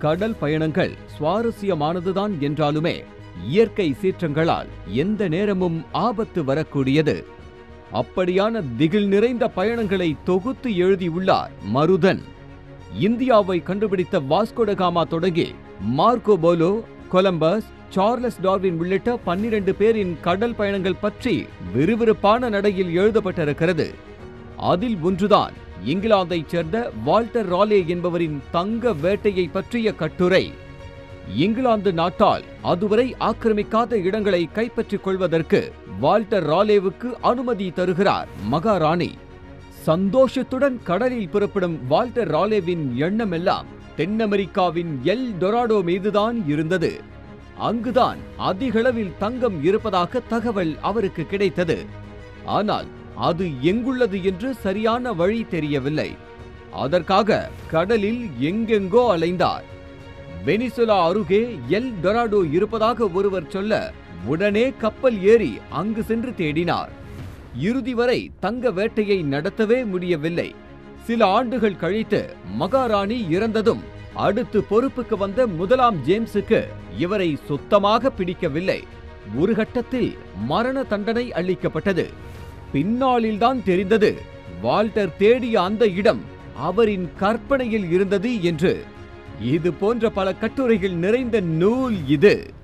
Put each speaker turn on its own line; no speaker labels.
கடல் பயணங்கள் சுவாரஸ்யமானதுதான் என்றாலுமே இயற்கை சீற்றங்களால் எந்த நேரமும் ஆபத்து வரக்கூடியது அப்படியான திகில் நிறைந்த பயணங்களை தொகுத்து எழுதியுள்ளார் மருதன் இந்தியாவை கண்டுபிடித்த வாஸ்கோடகாமா தொடங்கி Marco Polo Columbus Charles Darwin உள்ளிட்ட பன்னிரண்டு பேரின் கடல் பயணங்கள் பற்றி விறுவிறுப்பான நடையில் எழுதப்பட்டிருக்கிறது அதில் ஒன்றுதான் இங்கிலாந்தைச் சேர்ந்த வால்டர் ராலே என்பவரின் தங்க வேட்டையை பற்றிய கட்டுரை இங்கிலாந்து நாட்டால் அதுவரை ஆக்கிரமிக்காத இடங்களை கைப்பற்றிக் கொள்வதற்கு வால்டர் ராலேவுக்கு அனுமதி தருகிறார் மகாராணி சந்தோஷத்துடன் கடலில் புறப்படும் வால்டர் ராலேவின் எண்ணமெல்லாம் தென் அமெரிக்காவின் எல் டொராடோ மீதுதான் இருந்தது அங்குதான் அதிகளவில் தங்கம் இருப்பதாக தகவல் அவருக்கு கிடைத்தது ஆனால் அது எங்குள்ளது என்று சரியான வழி தெரியவில்லை அதற்காக கடலில் எங்கெங்கோ அலைந்தார் வெனிசுலா அருகே எல் டொராடோ இருப்பதாக ஒருவர் சொல்ல உடனே கப்பல் ஏறி அங்கு சென்று தேடினார் இறுதி வரை தங்க வேட்டையை நடத்தவே முடியவில்லை சில ஆண்டுகள் கழித்து மகாராணி இறந்ததும் அடுத்து பொறுப்புக்கு வந்த முதலாம் ஜேம்ஸுக்கு இவரை சுத்தமாக பிடிக்கவில்லை ஒரு கட்டத்தில் மரண தண்டனை அளிக்கப்பட்டது பின்னாளில்தான் தெரிந்தது வால்டர் தேடிய அந்த இடம் அவரின் கற்பனையில் இருந்தது என்று இது போன்ற பல கட்டுரைகள் நிறைந்த நூல் இது